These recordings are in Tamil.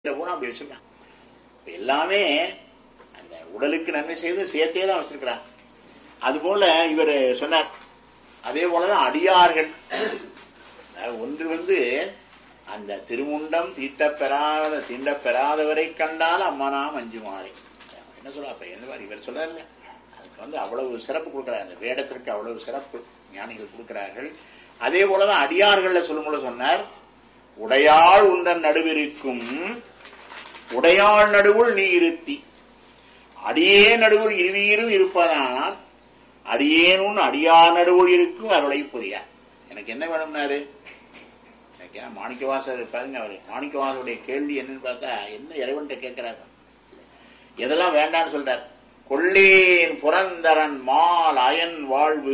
பூரா அப்படி வச்சிருக்கான் இப்ப எல்லாமே அந்த உடலுக்கு நன்மை செய்து சேர்த்தே தான் வச்சிருக்கிறான் அதுபோல இவர் சொன்னார் அதே போலதான் அடியார்கள் அதாவது ஒன்று வந்து அந்த திருமுண்டம் தீட்டப்பெறாத தீண்டப்பெறாதவரை கண்டால் அம்மானா மஞ்சு மாறி என்ன சொல்ல அப்ப என்ன மாதிரி இவர் சொல்லல அதுக்கு வந்து அவ்வளவு சிறப்பு கொடுக்கிறார் அந்த வேடத்திற்கு அவ்வளவு சிறப்பு ஞானிகள் கொடுக்கிறார்கள் அதே போலதான் அடியார்கள்ல சொல்லும்போது சொன்னார் உடையாள் உந்தன் நடுவிருக்கும் உடையாள் நடுவுள் நீ இருத்தி அடியே நடுவுள் இருவீரும் இருப்பதானால் அடியேனும் அடியார் நடுவுள் இருக்கும் அருளை புரியா எனக்கு என்ன வேணும்னாரு எனக்கு ஏன் மாணிக்கவாசர் பாருங்க அவரு மாணிக்கவாசருடைய கேள்வி என்னன்னு பார்த்தா என்ன இறைவன்கிட்ட கேட்கிறாரு எதெல்லாம் வேண்டாம்னு சொல்றார் கொள்ளேன் புரந்தரன் மால் அயன் வாழ்வு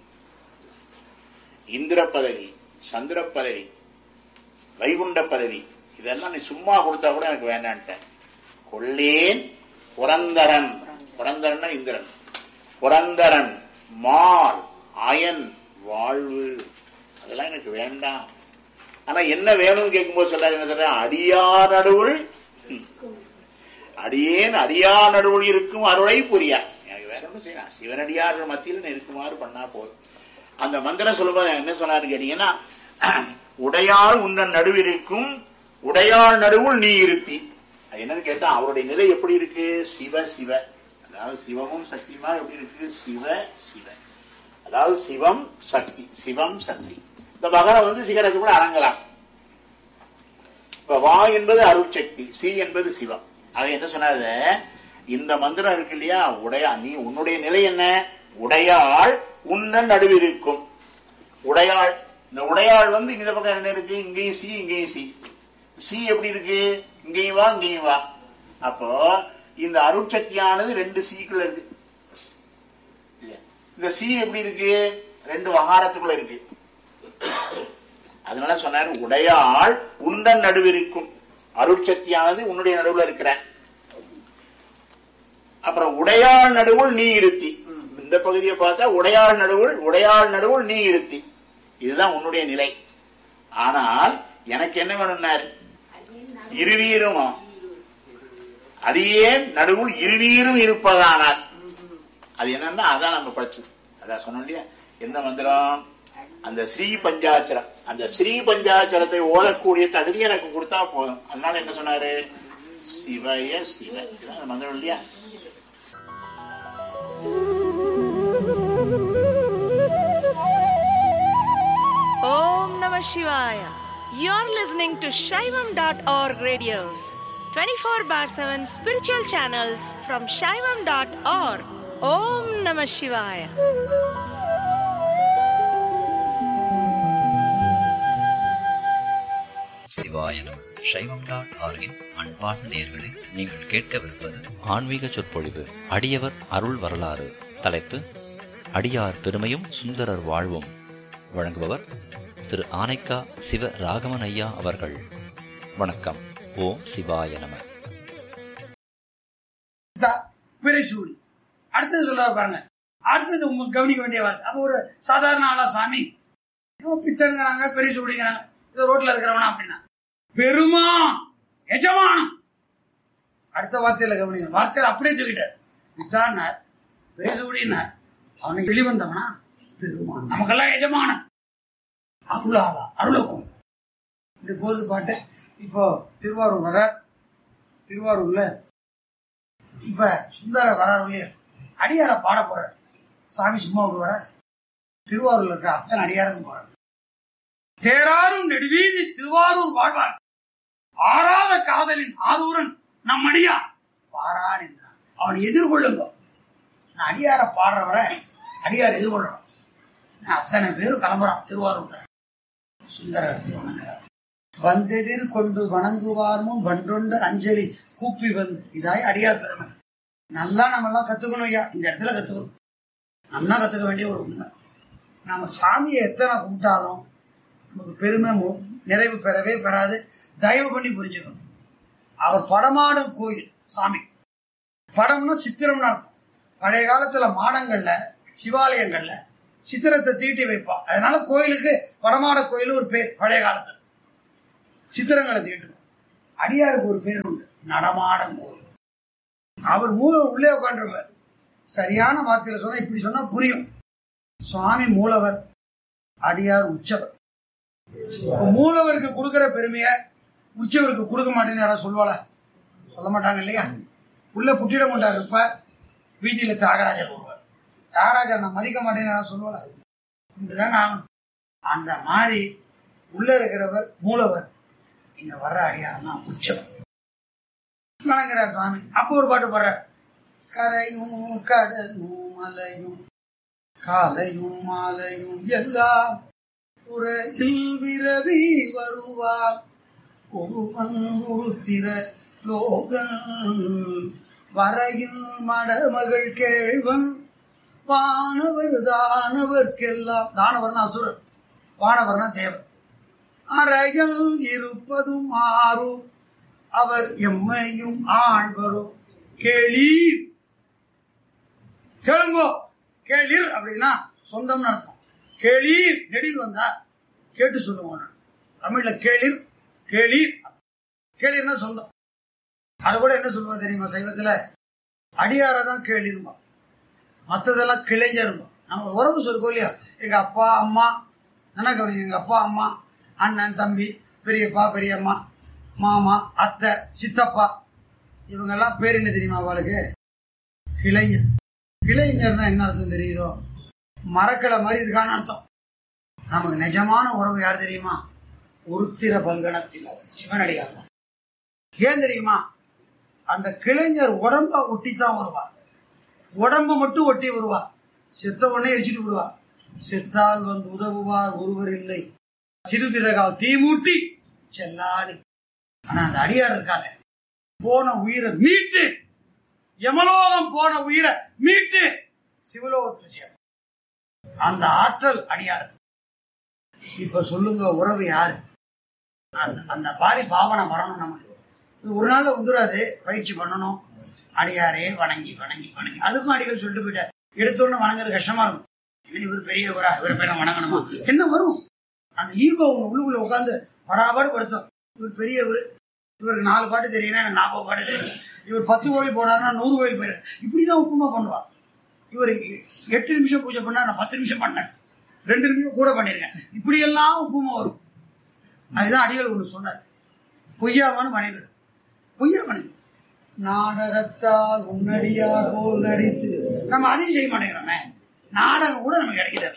இந்திர பதவி சந்திர பதவி வைகுண்ட பதவி இதெல்லாம் நீ சும்மா கொடுத்தா கூட எனக்கு வேண்டான்ட்டேன் கொள்ளேன் புரந்தரன் புரந்தரன் இந்திரன் புரந்தரன் மால் அயன் வாழ்வு அதெல்லாம் எனக்கு வேண்டாம் ஆனா என்ன வேணும்னு கேட்கும்போது சொல்றாரு என்ன சொல்ற அடியார் நடுவுள் அடியேன் அடியார் நடுவுள் இருக்கும் அருளை புரியா எனக்கு வேற ஒன்றும் செய்யலாம் சிவனடியார்கள் மத்தியில் இருக்குமாறு பண்ணா போதும் அந்த மந்திரம் சொல்லும்போது என்ன சொன்னாரு கேட்டீங்கன்னா உடையாள் உன்னன் நடுவிருக்கும் உடையாள் நடுவுள் நீ இருத்தி அது என்னன்னு கேட்டா அவருடைய நிலை எப்படி இருக்கு சிவ சிவ அதாவது சிவமும் சக்தியுமா எப்படி இருக்கு சிவ சிவ அதாவது சிவம் சக்தி சிவம் சக்தி இந்த மகரம் வந்து சிகரத்துக்குள்ள அடங்கலாம் இப்ப வா என்பது அருட்சக்தி சி என்பது சிவம் அவ என்ன சொன்னாரு இந்த மந்திரம் இருக்கு இல்லையா உடையா நீ உன்னுடைய நிலை என்ன உடையாள் உன்னன் நடுவிருக்கும் உடையாள் இந்த உடையாள் வந்து இந்த பக்கம் என்ன இருக்கு இங்கேயும் சி இங்கேயும் சி சி எப்படி இருக்கு இங்கேயும் வா இங்கேயும் வா அப்போ இந்த அருட்சக்தியானது ரெண்டு சீக்குள்ள இருக்கு இல்லையா? இந்த சி எப்படி இருக்கு ரெண்டு வகாரத்துக்குள்ள இருக்கு அதனால சொன்னாரு உடையாள் உந்தன் நடுவிருக்கும் அருட்சக்தியானது உன்னுடைய நடுவுல இருக்கிற அப்புறம் உடையாள் நடுவுள் நீ இருத்தி இந்த பகுதியை பார்த்தா உடையாள் நடுவுள் உடையாள் நடுவுள் நீ இருத்தி இதுதான் உன்னுடைய நிலை ஆனால் எனக்கு என்ன வேணும்னாரு இருவீரும் அடியேன் நடுவுள் இருவீரும் இருப்பதானால் அது என்னன்னா அதான் நம்ம படிச்சது அதான் சொன்னோம் இல்லையா என்ன மந்திரம் அந்த ஸ்ரீ பஞ்சாட்சரம் அந்த ஸ்ரீ பஞ்சாட்சரத்தை ஓதக்கூடிய தகுதி எனக்கு கொடுத்தா போதும் அதனால என்ன சொன்னாரு சிவய சிவ இதுதான் அந்த மந்திரம் இல்லையா Om Namah Shivaya. You're listening to Shaivam.org radios, 24 bar 7 spiritual channels from Shaivam.org. Om Namah Shivaya. சிவாய நம சைவம் டாட் ஆர்கின் அன்பார்ந்த நேயர்களே நீங்கள் கேட்கவிருப்பது ஆன்மீக சொற்பொழிவு அடியவர் அருள் வரலாறு தலைப்பு அடியார் பெருமையும் சுந்தரர் வாழ்வும் வழங்குபவர் திரு ஆனைக்கா சிவ ராகவன் ஐயா அவர்கள் வணக்கம் ஓம் சிவாய நம பிறைசூடி அடுத்தது சொல்ற பாருங்க அடுத்தது உங்களுக்கு கவனிக்க வேண்டிய வார்த்தை அப்போ ஒரு சாதாரண ஆளா சாமி ஏதோ பித்தனுங்கிறாங்க பெரியசூடிங்கிறாங்க இது ரோட்ல இருக்கிறவனா அப்படின்னா பெருமா எஜமானம் அடுத்த வார்த்தையில கவனிங்க வார்த்தையில அப்படியே சொல்லிட்டார் பித்தான்னார் பெரியசூடினார் அவனுக்கு வெளிவந்தவனா பெருமான் நமக்கெல்லாம் எஜமானன் அருளாளா அருளக்கும் இப்படி போகுது பாட்டு இப்போ திருவாரூர் வர திருவாரூர்ல இப்ப சுந்தர வராரு இல்லையா அடியார பாட போறார் சாமி சும்மா விடுவார திருவாரூர்ல இருக்க அத்தனை அடியாரும் போறார் தேராரும் நெடுவீதி திருவாரூர் வாழ்வார் ஆறாத காதலின் ஆரூரன் நம் அடியார் பாரான் என்றான் அவனை எதிர்கொள்ளுங்க நான் அடியார பாடுறவரை அடியார் எதிர்கொள்ளணும் நான் அத்தனை பேரும் கிளம்புறான் திருவாரூர் சுந்தரர் வணங்குறார் வந்தெதிர் கொண்டு வணங்குவார்மும் வன்றொண்டு அஞ்சலி கூப்பி வந்து இதாய் அடியார் பெருமை நல்லா நம்ம எல்லாம் கத்துக்கணும் ஐயா இந்த இடத்துல கத்துக்கணும் நல்லா கத்துக்க வேண்டிய ஒரு உண்மை நம்ம சாமியை எத்தனை கும்பிட்டாலும் நமக்கு பெருமை மு- நிறைவு பெறவே பெறாது தயவு பண்ணி புரிஞ்சுக்கணும் அவர் படமாடும் கோயில் சாமி படம்னா சித்திரம்னு அர்த்தம் பழைய காலத்துல மாடங்கள்ல சிவாலயங்கள்ல சித்திரத்தை தீட்டி வைப்பான் அதனால கோயிலுக்கு வடமாட கோயில் ஒரு பேர் பழைய காலத்துல சித்திரங்களை தீட்டுவோம் அடியாருக்கு ஒரு பேர் உண்டு நடமாடம் கோயில் அவர் மூல உள்ளே உட்காந்துருப்பார் சரியான வார்த்தையில சொன்னா இப்படி சொன்னா புரியும் சுவாமி மூலவர் அடியார் உச்சவர் இப்ப மூலவருக்கு கொடுக்கிற பெருமைய உச்சவருக்கு கொடுக்க மாட்டேன்னு யாராவது சொல்லுவாளா சொல்ல மாட்டாங்க இல்லையா உள்ள புட்டிட மாட்டார் இருப்பார் வீதியில தியாகராஜர் வருவார் தியாகராஜர் நான் மதிக்க மாட்டேன்னு யாராவது சொல்லுவாளா இப்படிதான் ஆகணும் அந்த மாதிரி உள்ள இருக்கிறவர் மூலவர் இங்க வர்ற அடியார்னா உச்சவர் வணங்குறார் சுவாமி அப்போ ஒரு பாட்டு பாடுறார் கரையும் கடலும் மலையும் காலையும் மாலையும் எல்லாம் உரையில் விரவி வருவார் ஒருவன் உருத்திர லோகன் வரையில் மடமகள் கேள்வன் வானவர் தானவர்க்கெல்லாம் தானவர்னா அசுரர் வானவர்னா தேவர் அறைகள் இருப்பதும் ஆறு அவர் எம்மையும் ஆழ்வரோ கேளீர் கேளுங்கோ கேளீர் அப்படின்னா சொந்தம்னு அர்த்தம் கேளீர் நெடில் வந்தா கேட்டு சொல்லுவோம் தமிழ்ல கேளிர் கேளீர் கேளீர்னா சொந்தம் அது கூட என்ன சொல்லுவா தெரியுமா சைவத்துல அடியார தான் கேளிருமா மத்ததெல்லாம் கிளைஞ்சருமா நம்ம உறவு சொல்லுவோம் இல்லையா எங்க அப்பா அம்மா என்ன கவனிங்க எங்க அப்பா அம்மா அண்ணன் தம்பி பெரியப்பா பெரியம்மா மாமா அத்தை சித்தப்பா இவங்கெல்லாம் பேர் என்ன தெரியுமா அவளுக்கு கிளைஞர் கிளைஞர்னா என்ன அர்த்தம் தெரியுதோ மரக்கிளை மாதிரி இதுக்கான அர்த்தம் நமக்கு நிஜமான உறவு யார் தெரியுமா உருத்திர பல்கணத்தில் சிவனடியார் தான். ஏன் தெரியுமா அந்த கிளைஞர் உடம்ப ஒட்டித்தான் வருவார் உடம்ப மட்டும் ஒட்டி வருவார் செத்த உடனே எரிச்சிட்டு விடுவார் செத்தால் வந்து உதவுவார் ஒருவர் இல்லை சிறுவிறகால் தீமூட்டி செல்லாடி ஆனா அந்த அடியார் இருக்காங்க போன உயிரை மீட்டு யமலோகம் போன உயிரை மீட்டு சிவலோகத்துல சேர்ப்பார் அந்த ஆற்றல் அடியார் இப்ப சொல்லுங்க உறவு யாரு அந்த- அந்த பாரி பாவனை வரணும் நமக்கு இது ஒரு நாள்ல வந்துடாது பயிற்சி பண்ணணும் அடியாரே வணங்கி வணங்கி வணங்கி அதுக்கும் அடிகள் சொல்லிட்டு போயிட்டார் எடுத்தோன்னு வணங்குறது கஷ்டமா இருக்கும் என்ன இவர் பெரியவரா இவரை பேரை வணங்கணுமா என்ன வரும் அந்த ஈகோ உள்ளுக்குள்ள உட்காந்து படாபாடு படுத்தும் இவர் பெரியவர் இவருக்கு நாலு பாட்டு தெரியும்னா எனக்கு நாற்பது பாட்டு தெரியும் இவர் பத்து கோயில் போனாருன்னா நூறு கோயில் போயிரு இப்படிதான் உப்புமா பண்ணுவார் இவர் எட்டு நிமிஷம் பூஜை பண்ணா நான் பத்து நிமிஷம் பண்ணேன் ரெண்டு நிமிஷம் கூட பண்ணிருக்கேன் இப்படி எல்லாம் உப்புமா வரும் அதுதான் அடிகள் ஒண்ணு சொன்னார் பொய்யாமனு மனைவிடு பொய்யா மனைவி நாடகத்தால் உன்னடியார் போல் நடித்து நம்ம அதையும் செய்ய மாட்டேங்கிறோமே நாடகம் கூட நமக்கு கிடைக்கிறது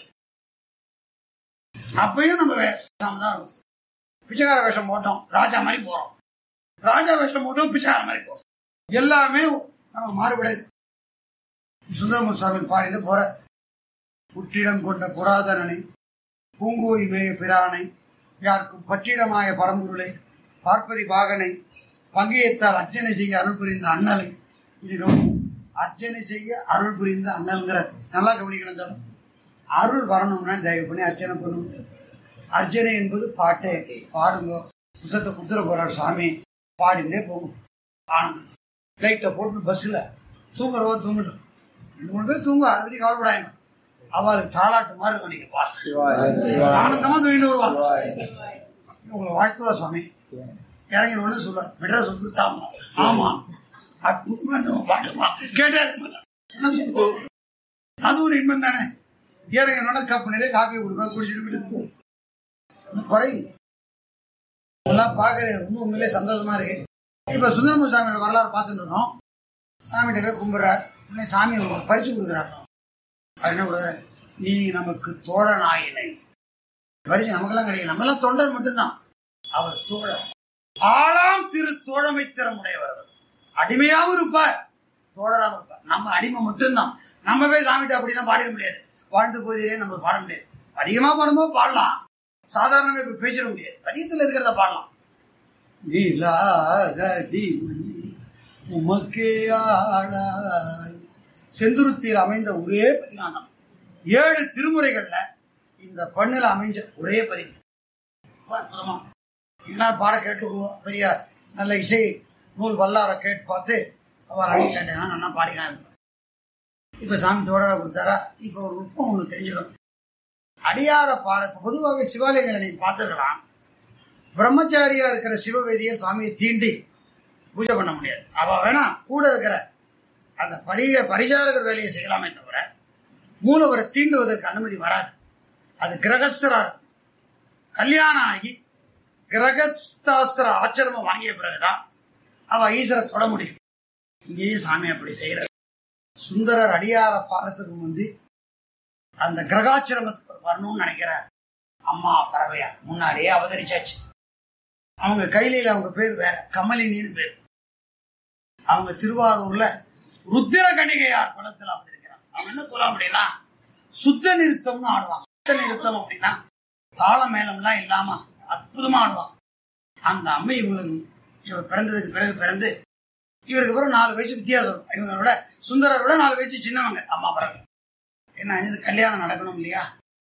அப்பயும் நம்ம வேஷம் தான் இருக்கும் பிச்சைக்கார வேஷம் போட்டோம் ராஜா மாதிரி போறோம் ராஜா வேஷம் போட்டோம் பிச்சைக்கார மாதிரி போறோம் எல்லாமே நம்ம மாறுபடாது சுந்தரமூர் சாமி பாடிட்டு போற புற்றிடம் கொண்ட புராதனனை பூங்கோய் மேய பிரானை யாருக்கும் பற்றிடமாய பரம்பொருளை பார்ப்பதி பாகனை பங்கேயத்தால் அர்ச்சனை செய்ய அருள் புரிந்த அண்ணலை இது ரொம்ப அர்ச்சனை செய்ய அருள் புரிந்த அண்ணல்ங்கிற நல்லா கவனிக்கணும் இந்த இடம். அருள் வரணும்னா தயவு பண்ணி அர்ச்சனை பண்ணுங்க அர்ச்சனை என்பது பாட்டே பாடுங்க புத்தகத்தை குத்துற போறார் சுவாமி பாடிண்டே போகும் ஆனந்தம் லைட்டை போட்டு பஸ்ஸில் தூங்குறவோ தூங்கட்டும் ரெண்டு மூணு பேர் தூங்க அதை பத்தி கவலைப்படாங்க அவளுக்கு தாளாட்டு மாதிரி இருக்கும் நீங்க பாட்டு ஆனந்தமா தூங்கிட்டு வருவா உங்களை வாழ்த்துவா சுவாமி இறங்கின உடனே சொல்ல மெட்ராஸ் வந்து தாமா ஆமா அற்புதமா இந்த பாட்டுமா கேட்டே இருக்க மாட்டான். என்ன சொல்லுவோம்? அது ஒரு இன்பம் தானே இறங்கின உடனே கப்பு நிறைய காப்பி கொடுப்பேன் குடிச்சிட்டு விடுது குறையும் எல்லாம் பார்க்கறது ரொம்ப உண்மையிலே சந்தோஷமா இருக்கு இப்ப சுந்தரமூர் சாமியோட வரலாறு பார்த்துட்டு இருக்கோம் சாமிகிட்ட போய் கும்பிடுறார் உடனே சாமி உங்களுக்கு பரிசு கொடுக்குறாரு அவர் என்ன கொடுக்குறாரு நீ நமக்கு தோழனாயினை பரிசு நமக்கெல்லாம் கிடையாது நம்ம எல்லாம் தொண்டர் மட்டும்தான் அவர் தோழர் ஆளாம் திரு தோழமை திறமுடையவர் அவர் அடிமையாவும் இருப்பார் தோழராகவும் இருப்பார் நம்ம அடிமை மட்டும்தான் நம்ம போய் சாமிகிட்ட அப்படிதான் பாடிட முடியாது வாழ்ந்து போதிலே நம்ம பாட முடியாது அதிகமா பாடும்போது பாடலாம் சாதாரணமா இப்ப பேசிட முடியாது பதியத்துல இருக்கிறத பாடலாம் நீலாகடிமை உமக்கே ஆளாய் செந்துருத்தியில் அமைந்த ஒரே பதிகானம் ஏழு திருமுறைகள்ல இந்த பண்ணுல அமைஞ்ச ஒரே பதிகம் ரொம்ப அற்புதமா இதனால் பாட கேட்டுக்குவோம் பெரிய நல்ல இசை நூல் வல்லார கேட்டு பார்த்து அவர் அடி கேட்டேன்னா நல்லா பாடிக்கலாம் இப்ப சாமி தோடரா கொடுத்தாரா இப்ப ஒரு நுட்பம் ஒண்ணு தெரிஞ்சுக்கணும் அடியார பாட இப்ப பொதுவாகவே சிவாலயங்களை நீங்க பார்த்துருக்கலாம் பிரம்மச்சாரியா இருக்கிற சிவவேதியை சாமியை தீண்டி பூஜை பண்ண முடியாது அவ வேணா கூட இருக்கிற அந்த பரிய பரிசாரகர் வேலையை செய்யலாமே தவிர மூலவரை தீண்டுவதற்கு அனுமதி வராது அது கிரகஸ்தரா இருக்கும் கல்யாணம் ஆகி கிரகஸ்தாஸ்திர ஆச்சரமம் வாங்கிய பிறகுதான் அவ ஈஸ்வரை தொட முடியும் இங்கேயும் சாமி அப்படி செய்யறது சுந்தரர் அடியார பாரத்துக்கு முந்தி அந்த கிரகாச்சிரமத்துக்கு வரணும்னு நினைக்கிற அம்மா பறவையா முன்னாடியே அவதரிச்சாச்சு அவங்க கையில அவங்க பேர் வேற கமலினின்னு பேர் அவங்க திருவாரூர்ல ருத்திர கணிகையார் குளத்தில் அவதரிக்கிறாங்க அவங்க என்ன குலம் அப்படின்னா சுத்த நிறுத்தம்னு ஆடுவாங்க சுத்த நிறுத்தம் அப்படின்னா தாள மேளம்லாம் இல்லாம அற்புதமா ஆடுவாங்க அந்த அம்மை இவங்களுக்கு இவர் பிறந்ததுக்கு பிறகு பிறந்து இவருக்கு பிறகு நாலு வயசு வித்தியாசம் இவங்களை விட சுந்தரரை விட நாலு வயசு சின்னவங்க அம்மா பிறகு என்ன இது கல்யாணம் நடக்கணும் இல்லையா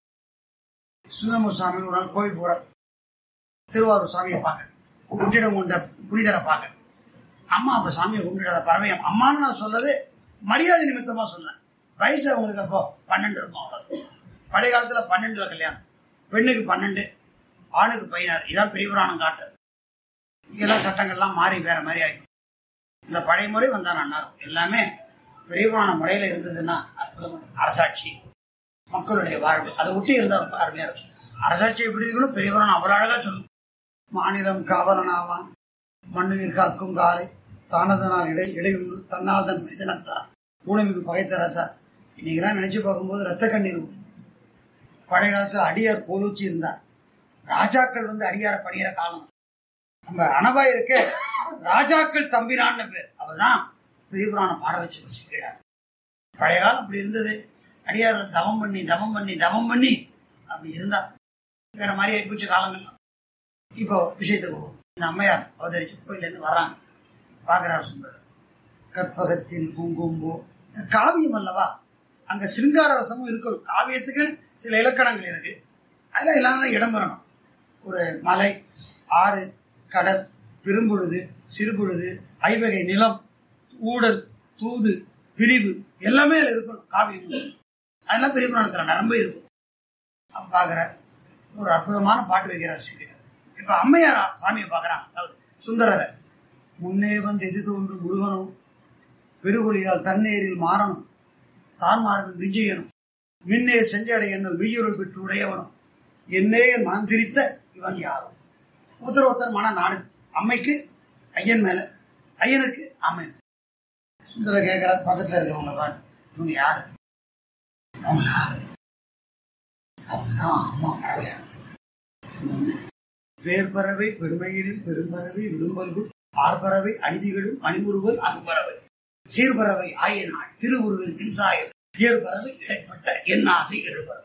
சுந்தரமூர் சாமி ஒரு நாள் கோயில் போறார் திருவாரூர் சாமியை பார்க்க குட்டிடம் கொண்ட புனிதரை பார்க்க அம்மா அப்ப சாமியை கும்பிடாத பறவையம் அம்மான்னு நான் சொல்லது மரியாதை நிமித்தமா சொன்னேன் வயசு அவங்களுக்கு அப்போ பன்னெண்டு இருக்கும் அவ்வளவு பழைய காலத்துல பன்னெண்டுல கல்யாணம் பெண்ணுக்கு பன்னெண்டு ஆணுக்கு பதினாறு இதான் பெரிய புராணம் காட்டுது இதெல்லாம் சட்டங்கள்லாம் மாறி வேற மாதிரி ஆயிடும் இந்த பழைய முறை வந்தா நல்லா இருக்கும் எல்லாமே பெரிய புராண முறையில இருந்ததுன்னா அற்புதம் அரசாட்சி மக்களுடைய வாழ்வு அதை ஒட்டி இருந்தா ரொம்ப அருமையா இருக்கும் அரசாட்சி எப்படி இருக்கணும் பெரிய புராணம் அவ்வளவு அழகா சொல்லும் மாநிலம் காவலனாவான் மண்ணுயிர் காக்கும் காலை தானதனால் இடை இடையூறு தன்னால் தன் பரிஜனத்தார் ஊனமிகு பகைத்தரத்தார் இன்னைக்கெல்லாம் நினைச்சு பார்க்கும்போது ரத்த கண்ணீர் வரும். பழைய காலத்துல அடியார் கோலூச்சி இருந்தார் ராஜாக்கள் வந்து அடியார பணியிற காலம் நம்ம அனபா இருக்க ராஜாக்கள் தம்பிரான்னு பேர் அவர் தான் பெரியபுராணம் பாட வச்சு வச்சுக்கிறார் பழைய காலம் அப்படி இருந்தது அடியார்கள் தவம் பண்ணி தவம் பண்ணி தவம் பண்ணி அப்படி இருந்தா வேற மாதிரி ஆயிப்போச்சு காலங்கள்லாம் இப்போ விஷயத்துக்கு வருவோம் இந்த அம்மையார் அவதரிச்சு கோயிலேருந்து வர்றாங்க பார்க்கிறார் சுந்தரர் கற்பகத்தில் பூங்கும்போ காவியம் அல்லவா அங்க சிருங்கார ரசமும் இருக்கணும் காவியத்துக்கு சில இலக்கணங்கள் இருக்கு அதெல்லாம் எல்லாம் தான் இடம் பெறணும் ஒரு மலை ஆறு கடல் பெரும்பொழுது சிறுபொழுது ஐவகை நிலம் ஊடல் தூது பிரிவு எல்லாமே அதுல இருக்கணும் காவியம் அதெல்லாம் பெரிய புராணத்துல நரம்பு இருக்கும் அப்ப பாக்குறார் ஒரு அற்புதமான பாட்டு வைக்கிறார் சீக்கிரம் இப்ப அம்மையார் சாமியை பாக்குறாங்க அதாவது சுந்தரரை முன்னே வந்து எது தோன்று முருகனும் பெருகொலியால் தன்னேரில் மாறணும் தான் மார்பில் விஜயனும் மின்னே செஞ்சடை என்னும் மெய்யுருள் பெற்று உடையவனும் என்னே என் மனம் திரித்த இவன் யாரும் ஒருத்தர் ஒருத்தர் மன நாடு அம்மைக்கு ஐயன் மேல ஐயனுக்கு அம்மை சுந்தர கேட்கிறார் பக்கத்துல இருக்கவங்க பாரு இவங்க யாரு அவங்களா அவங்கதான் அம்மா பறவையா வேர்பறவை பெருமையிலும் பெரும்பறவை விரும்பல்குள் ஆர்பறவை அநீதிகளும் அணிமுறுவல் அன்பறவை சீர்பறவை ஆயனாள் திருவுருவின் மின்சாயம் ஏற்பறவை இடைப்பட்ட என் ஆசை எழுபறவை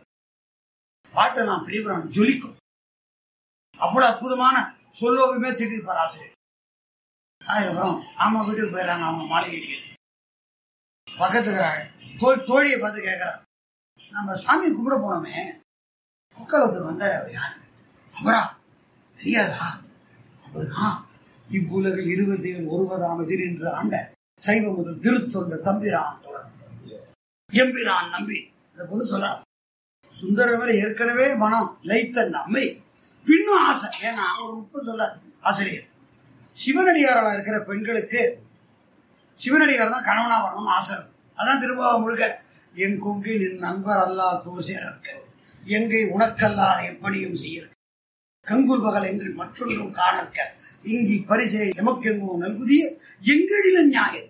பாட்டை நான் பிரிவுறான் ஜொலிக்கும் அவ்வளவு அற்புதமான சொல்லோவியுமே திட்டிருப்பார் ஆசிரியர் அதுக்கப்புறம் ஆமா வீட்டுக்கு போயிடறாங்க அவங்க மாளிகைக்கு பக்கத்துக்கிறாங்க தோல் தோழியை பார்த்து கேட்கறாங்க நம்ம சாமி கும்பிட போனோமே மக்கள் ஒருத்தர் வந்தார் அவர் யார் அவரா தெரியாதா அவர்தான் இவ்வுலகில் இருபதையும் ஒருவதாம் எதிர் என்று ஆண்ட சைவ முதல் திருத்தொண்ட தம்பிரான் தொடர் எம்பிரான் நம்பி இந்த பொண்ணு சொல்றான் சுந்தரவேல ஏற்கனவே மனம் லைத்த நம்பி பின்னும் ஆசை ஏன்னா ஒரு உப்பு சொல்ல ஆசிரியர் சிவனடியாரா இருக்கிற பெண்களுக்கு சிவனடியார் தான் கணவனா வரணும்னு ஆசை இருக்கும் அதான் திரும்ப முழுக்க என் கொங்கை நின் நண்பர் அல்லா தோசியர் இருக்க எங்கை உனக்கல்லாத எப்படியும் செய்ய கங்குல் பகல் எங்கள் மற்றொன்றும் காணற்க இங்கி பரிசை எமக்கெங்கோ நல்குதிய எங்களில ஞாயிறு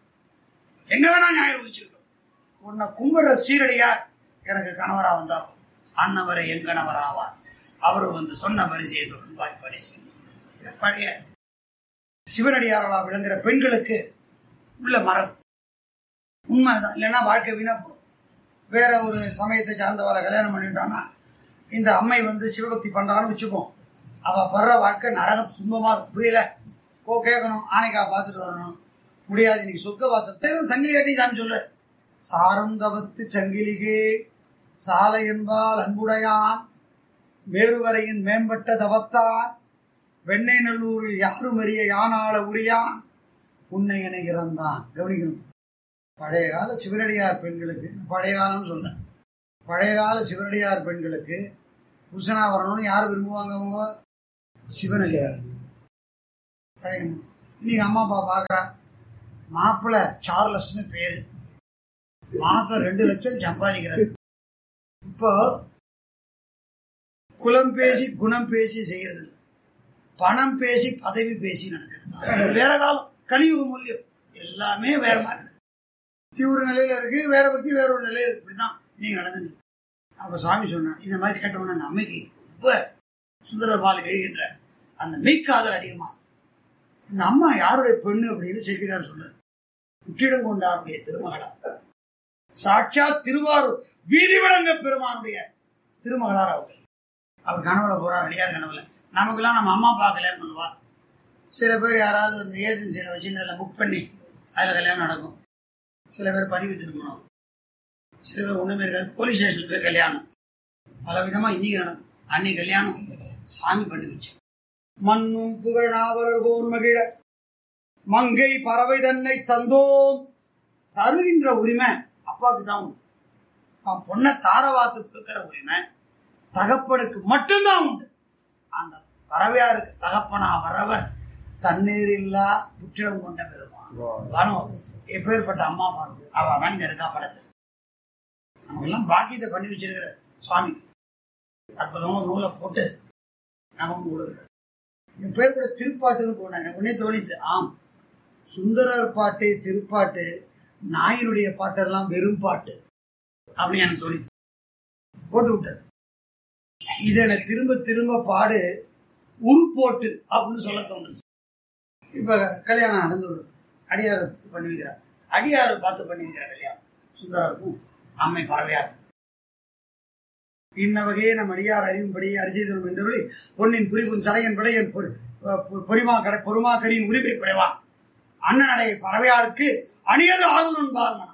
எங்க வேணா ஞாயிறு உதிச்சிருக்கோம் உன்னை கும்புற சீரடியார் எனக்கு கணவரா வந்தா அன்னவரை என் கணவர் ஆவார் அவரு வந்து சொன்ன பரிசையை தொடர்பாய் பரிசு இது பழைய சிவனடியார்களா விளங்குற பெண்களுக்கு உள்ள மரபு உண்மைதான் இல்லைன்னா வாழ்க்கை வீணா போகும் வேற ஒரு சமயத்தை சார்ந்தவரை கல்யாணம் பண்ணிட்டான்னா இந்த அம்மை வந்து சிவபக்தி பண்றான்னு வச்சுப்போம் அவ படுற வாழ்க்கை நரகம் சும்பமா இருக்கும். புரியல ஓ கேட்கணும் ஆனைக்கா பார்த்துட்டு வரணும் முடியாது இன்னைக்கு சொர்க்க வாசத்தை சங்கிலி கட்டி சாமி சொல்லு சாரம் தவத்து சங்கிலிகே சாலை என்பால் அன்புடையான் மேருவரையின் மேம்பட்ட தவத்தான் வெண்ணை நல்லூரில் யாரும் அறிய யானால உரியான் உன்னை என இறந்தான் கவனிக்கணும் பழைய கால சிவனடியார் பெண்களுக்கு நான் பழைய காலம்னு சொல்றேன் பழைய கால சிவனடியார் பெண்களுக்கு புருஷனா வரணும்னு யார் விரும்புவாங்க அவங்க சிவனடியார் பழைய மூர்த்தி. இன்னைக்கு அம்மா அப்பா பார்க்குறா மாப்பிள்ளை சார்லஸ்னு பேரு மாசம் ரெண்டு லட்சம் சம்பாதிக்கிறாரு இப்போ குலம் பேசி குணம் பேசி செய்யறது இல்ல. பணம் பேசி பதவி பேசி நடக்கிறது வேற காலம் கலியுக மூலியம் எல்லாமே வேற மாதிரி இருக்கு. பக்தி ஒரு நிலையில இருக்கு வேற பக்தி வேற ஒரு நிலையில இருக்கு இப்படிதான் நீங்க நடந்து அப்ப சாமி சொன்னான் இந்த மாதிரி கேட்டவன அந்த அம்மைக்கு ரொம்ப சுந்தரபால் எழுகின்ற அந்த மெய்க்காதல் அதிகமா இந்த அம்மா யாருடைய பெண்ணு அப்படின்னு செக்கிறார் சொல்றாரு குற்றிடம் கொண்டாருடைய திருமகளா சாட்சாத் திருவாரூர் வீதி விளங்க பெருமானுடைய திருமகளார் அவர் அவர் கனவுல போறார் அடியார் கனவுல நமக்கெல்லாம் நம்ம அம்மா அப்பா கல்யாணம் பண்ணுவா சில பேர் யாராவது இந்த ஏஜென்சியில் வச்சு அதில் புக் பண்ணி அதில் கல்யாணம் நடக்கும் சில பேர் பதிவு திருமணம் சில பேர் ஒண்ணுமே இருக்காது போலீஸ் ஸ்டேஷன்ல போய் கல்யாணம் பல விதமா இன்னைக்கு நடக்கும் அன்னைக்கு கல்யாணம் சாமி பண்ணி வச்சு மண்ணும் புகழ் நாவலர் கோன் மகிழ மங்கை பறவை தன்னை தந்தோம் தருகின்ற உரிமை அப்பாவுக்கு தான் உண்டு அவன் பொண்ணை தாரவாத்து கொடுக்கிற உரிமை தகப்பனுக்கு மட்டும்தான் உண்டு அந்த பறவையாருக்கு தகப்பனா வரவர் தண்ணீர் இல்லா புற்றிடம் கொண்ட பெருமான் வனம் எப்பேற்பட்ட அம்மா பாருங்க அவ அவன் இங்க இருக்கா படத்தில் நமக்கெல்லாம் பாக்கியத்தை பண்ணி வச்சிருக்கிற சுவாமி அற்புதமா நூலை போட்டு நமக்கு கொடுக்குற இது பேர்பட திருப்பாட்டுன்னு போனாங்க உடனே தோணித்து ஆம் சுந்தரர் பாட்டு திருப்பாட்டு நாயினுடைய பாட்டெல்லாம் வெறும் பாட்டு அப்படின்னு எனக்கு தோணித்து போட்டு விட்டார் இதை எனக்கு திரும்ப திரும்ப பாடு உருப்போட்டு அப்படின்னு சொல்ல தோணுது இப்ப கல்யாணம் நடந்து வருது அடியாரை பார்த்து பண்ணி வைக்கிறார் அடியாரை பார்த்து பண்ணி வைக்கிற கல்யாணம் சுந்தரருக்கும் அம்மை பறவையார் இன்ன வகையே நம் அடியார் அறியும்படி அரிஜெய்தரும் என்றொருளி பொன்னின் புரிவும் சடையன் பிடையன் பொ- பொ- பொறிமா கடை பொறுமாக்கரின் உரிமை குறைவான் அண்ணன் அடைய பறவையாருக்கு அணியது ஆளுநன் பார்மனம்